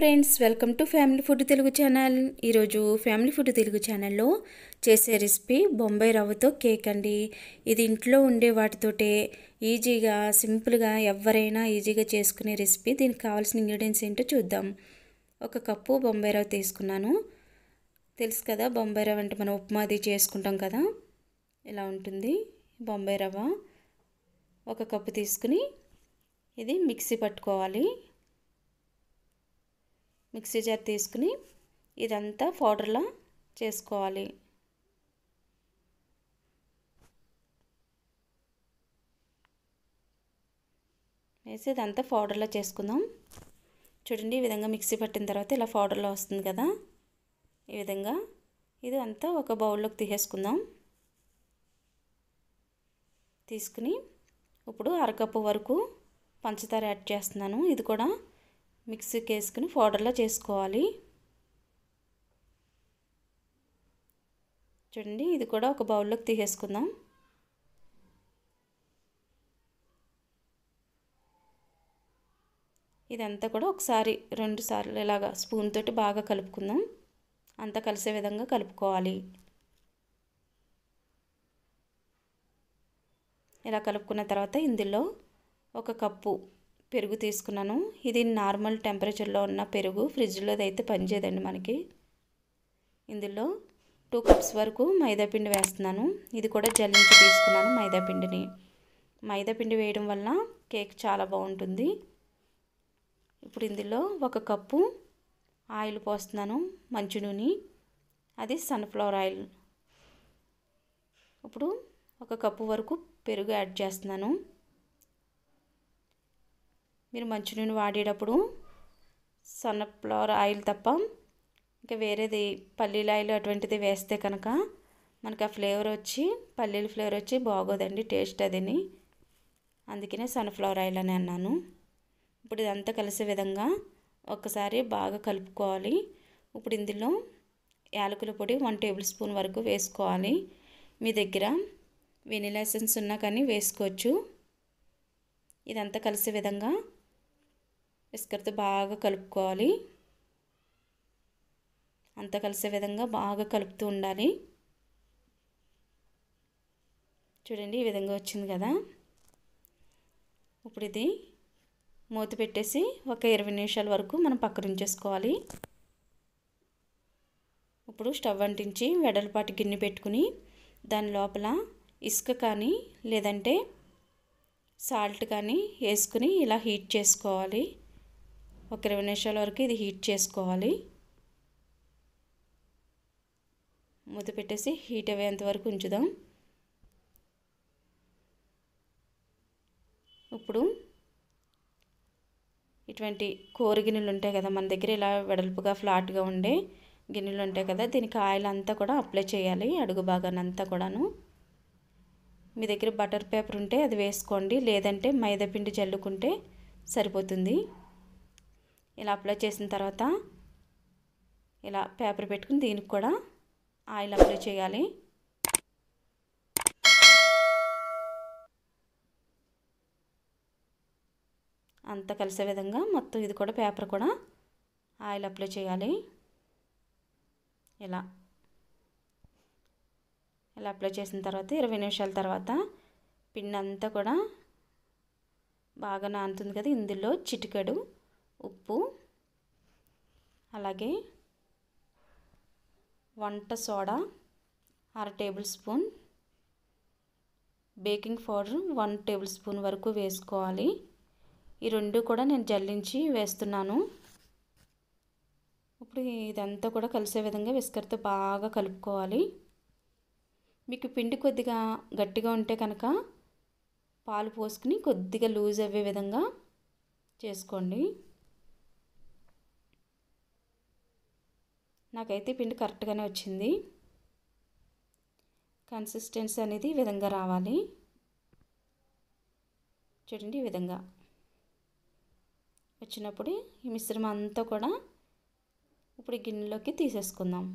friends welcome to family food Telugu channel ఈరోజు family food Telugu ఛానల్లో చేసే రెసిపీ బొంబాయి రవ్వతో కేక్ అండి ఇది ఇంట్లో ఉండే వాటితోటే ఈజీగా సింపుల్గా ఎవరైనా ఈజీగా చేసుకునే రెసిపీ దీనికి కావాల్సిన ఇంగ్రీడియంట్స్ ఏంటో చూద్దాం ఒక కప్పు బొంబాయి రవ్వ తీసుకున్నాను తెలుసు కదా బొంబాయి రవ్వ అంటే మనం ఉప్మాది చేసుకుంటాం కదా ఇలా ఉంటుంది బొంబాయి రవ్వ ఒక కప్పు తీసుకుని ఇది మిక్సీ పట్టుకోవాలి మిక్సీ జార్ తీసుకుని ఇదంతా పౌడర్లా చేసుకోవాలి వేసి ఇదంతా పౌడర్లో చేసుకుందాం చూడండి ఈ విధంగా మిక్సీ పట్టిన తర్వాత ఇలా పౌడర్లో వస్తుంది కదా ఈ విధంగా ఇది అంతా ఒక బౌల్లోకి తీసేసుకుందాం తీసుకుని ఇప్పుడు అరకప్పు వరకు పంచదార యాడ్ చేస్తున్నాను ఇది కూడా మిక్సీకి వేసుకుని పౌడర్లో చేసుకోవాలి చూడండి ఇది కూడా ఒక బౌల్లోకి తీసేసుకుందాం ఇదంతా కూడా ఒకసారి రెండు సార్లు ఇలాగా స్పూన్ తోటి బాగా కలుపుకుందాం అంతా కలిసే విధంగా కలుపుకోవాలి ఇలా కలుపుకున్న తర్వాత ఇందులో ఒక కప్పు పెరుగు తీసుకున్నాను ఇది నార్మల్ టెంపరేచర్లో ఉన్న పెరుగు ఫ్రిడ్జ్లో అయితే పనిచేయదండి మనకి ఇందులో టూ కప్స్ వరకు మైదాపిండి వేస్తున్నాను ఇది కూడా జల్లించి తీసుకున్నాను మైదాపిండిని మైదాపిండి వేయడం వల్ల కేక్ చాలా బాగుంటుంది ఇప్పుడు ఇందులో ఒక కప్పు ఆయిల్ పోస్తున్నాను మంచు నూనె అది సన్ఫ్లవర్ ఆయిల్ ఇప్పుడు ఒక కప్పు వరకు పెరుగు యాడ్ చేస్తున్నాను మీరు మంచి నూనె వాడేటప్పుడు సన్ఫ్లవర్ ఆయిల్ తప్ప ఇంకా వేరేది పల్లీల ఆయిల్ అటువంటిది వేస్తే కనుక మనకు ఆ ఫ్లేవర్ వచ్చి పల్లీల ఫ్లేవర్ వచ్చి బాగోదండి టేస్ట్ అదిని అందుకనే సన్ఫ్లవర్ ఆయిల్ అని అన్నాను ఇప్పుడు ఇదంతా కలిసే విధంగా ఒకసారి బాగా కలుపుకోవాలి ఇప్పుడు ఇందులో యాలకుల పొడి వన్ టేబుల్ స్పూన్ వరకు వేసుకోవాలి మీ దగ్గర వెనిలా ఎసెన్స్ ఉన్నా కానీ వేసుకోవచ్చు ఇదంతా కలిసే విధంగా విస్కర్తో బాగా కలుపుకోవాలి అంతా కలిసే విధంగా బాగా కలుపుతూ ఉండాలి చూడండి ఈ విధంగా వచ్చింది కదా ఇప్పుడు ఇది మూత పెట్టేసి ఒక ఇరవై నిమిషాల వరకు మనం పక్కన ఉంచేసుకోవాలి ఇప్పుడు స్టవ్ అంటించి వెడల్పాటి గిన్నె పెట్టుకుని దాని లోపల ఇసుక కానీ లేదంటే సాల్ట్ కానీ వేసుకుని ఇలా హీట్ చేసుకోవాలి ఒక ఇరవై నిమిషాల వరకు ఇది హీట్ చేసుకోవాలి మూత పెట్టేసి హీట్ అయ్యేంత వరకు ఉంచుదాం ఇప్పుడు ఇటువంటి కూర గిన్నెలు ఉంటాయి కదా మన దగ్గర ఇలా వెడల్పుగా ఫ్లాట్గా ఉండే గిన్నెలు ఉంటాయి కదా దీనికి ఆయిల్ అంతా కూడా అప్లై చేయాలి అడుగు భాగానంతా కూడాను మీ దగ్గర బటర్ పేపర్ ఉంటే అది వేసుకోండి లేదంటే మైదాపిండి జల్లుకుంటే సరిపోతుంది ఇలా అప్లై చేసిన తర్వాత ఇలా పేపర్ పెట్టుకుని దీనికి కూడా ఆయిల్ అప్లై చేయాలి అంతా కలిసే విధంగా మొత్తం ఇది కూడా పేపర్ కూడా ఆయిల్ అప్లై చేయాలి ఇలా ఇలా అప్లై చేసిన తర్వాత ఇరవై నిమిషాల తర్వాత పిండి అంతా కూడా బాగా నానుతుంది కదా ఇందులో చిటికెడు ఉప్పు అలాగే వంట సోడా అర tablespoon baking powder one tablespoon వరకు వేసుకోవాలి ఈ రెండు కూడా నేను జల్లించి వేస్తున్నాను ఇప్పుడు ఇదంతా కూడా కలిసే విధంగా విస్కర్తో బాగా కలుపుకోవాలి మీకు పిండి కొద్దిగా గట్టిగా ఉంటే కనుక పాలు పోసుకుని కొద్దిగా లూజ్ అయ్యే విధంగా చేసుకోండి నాకైతే పిండి కరెక్ట్గానే వచ్చింది కన్సిస్టెన్సీ అనేది ఈ విధంగా రావాలి చూడండి ఈ విధంగా వచ్చినప్పుడు ఈ మిశ్రమం అంతా కూడా ఇప్పుడు గిన్నెలోకి తీసేసుకుందాం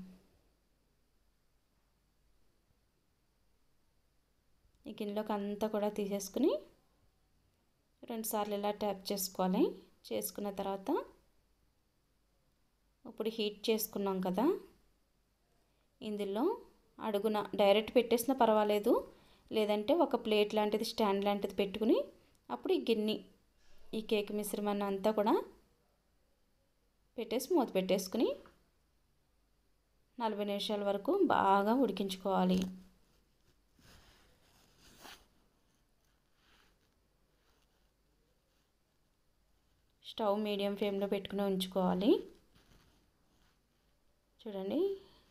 ఈ గిన్నెలోకి అంతా కూడా తీసేసుకుని రెండుసార్లు ఇలా ట్యాప్ చేసుకోవాలి చేసుకున్న తర్వాత ఇప్పుడు హీట్ చేసుకున్నాం కదా ఇందులో అడుగున డైరెక్ట్ పెట్టేసినా పర్వాలేదు లేదంటే ఒక ప్లేట్ లాంటిది స్టాండ్ లాంటిది పెట్టుకుని అప్పుడు ఈ గిన్నె ఈ కేక్ మిశ్రమాన్ని అంతా కూడా పెట్టేసి మూత పెట్టేసుకుని నలభై నిమిషాల వరకు బాగా ఉడికించుకోవాలి స్టవ్ మీడియం ఫ్లేమ్లో పెట్టుకుని ఉంచుకోవాలి చూడండి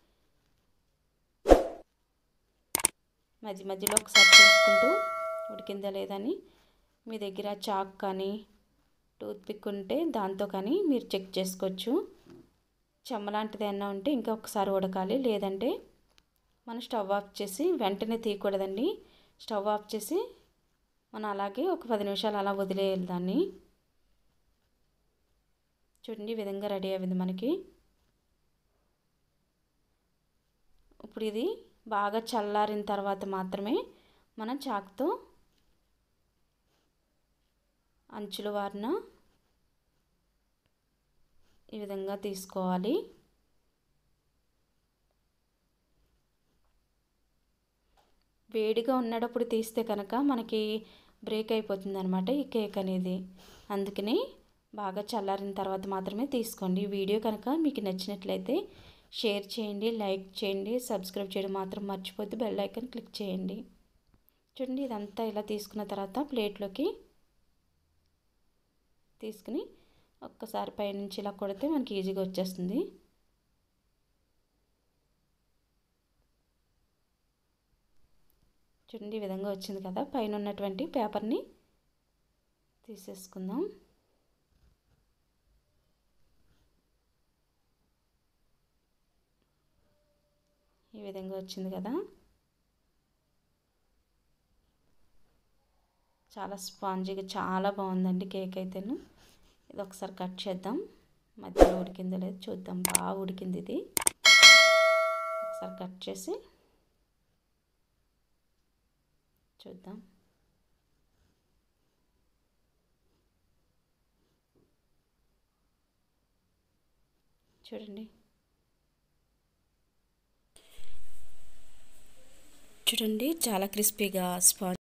మధ్య మధ్యలో ఒకసారి చూసుకుంటూ ఉడికిందా లేదని మీ దగ్గర చాక్ కానీ టూత్ పిక్ ఉంటే దాంతో కానీ మీరు చెక్ చేసుకోవచ్చు చెమ్మ లాంటిది ఏమన్నా ఉంటే ఇంకా ఒకసారి ఉడకాలి లేదంటే మనం స్టవ్ ఆఫ్ చేసి వెంటనే తీయకూడదండి స్టవ్ ఆఫ్ చేసి మనం అలాగే ఒక పది నిమిషాలు అలా వదిలేయాలి దాన్ని చూడండి ఈ విధంగా రెడీ అయింది మనకి ఇప్పుడు ఇది బాగా చల్లారిన తర్వాత మాత్రమే మనం చాకుతో అంచుల వారిన ఈ విధంగా తీసుకోవాలి వేడిగా ఉన్నప్పుడు తీస్తే కనుక మనకి బ్రేక్ అయిపోతుంది అనమాట ఈ కేక్ అనేది అందుకని బాగా చల్లారిన తర్వాత మాత్రమే తీసుకోండి ఈ వీడియో కనుక మీకు నచ్చినట్లయితే షేర్ చేయండి లైక్ చేయండి సబ్స్క్రైబ్ చేయడం మాత్రం మర్చిపోద్దు బెల్ ఐకాన్ క్లిక్ చేయండి చూడండి ఇదంతా ఇలా తీసుకున్న తర్వాత ప్లేట్లోకి తీసుకుని ఒక్కసారి పైనుంచి ఇలా కొడితే మనకి ఈజీగా వచ్చేస్తుంది చూడండి ఈ విధంగా వచ్చింది కదా పైన ఉన్నటువంటి పేపర్ని తీసేసుకుందాం ఈ విధంగా వచ్చింది కదా చాలా స్పాంజీగా చాలా బాగుందండి కేక్ అయితేను ఇది ఒకసారి కట్ చేద్దాం మధ్యలో ఉడికిందో లేదు చూద్దాం బాగా ఉడికింది ఇది ఒకసారి కట్ చేసి చూద్దాం చూడండి చూడండి చాలా క్రిస్పీగా స్పాంజ్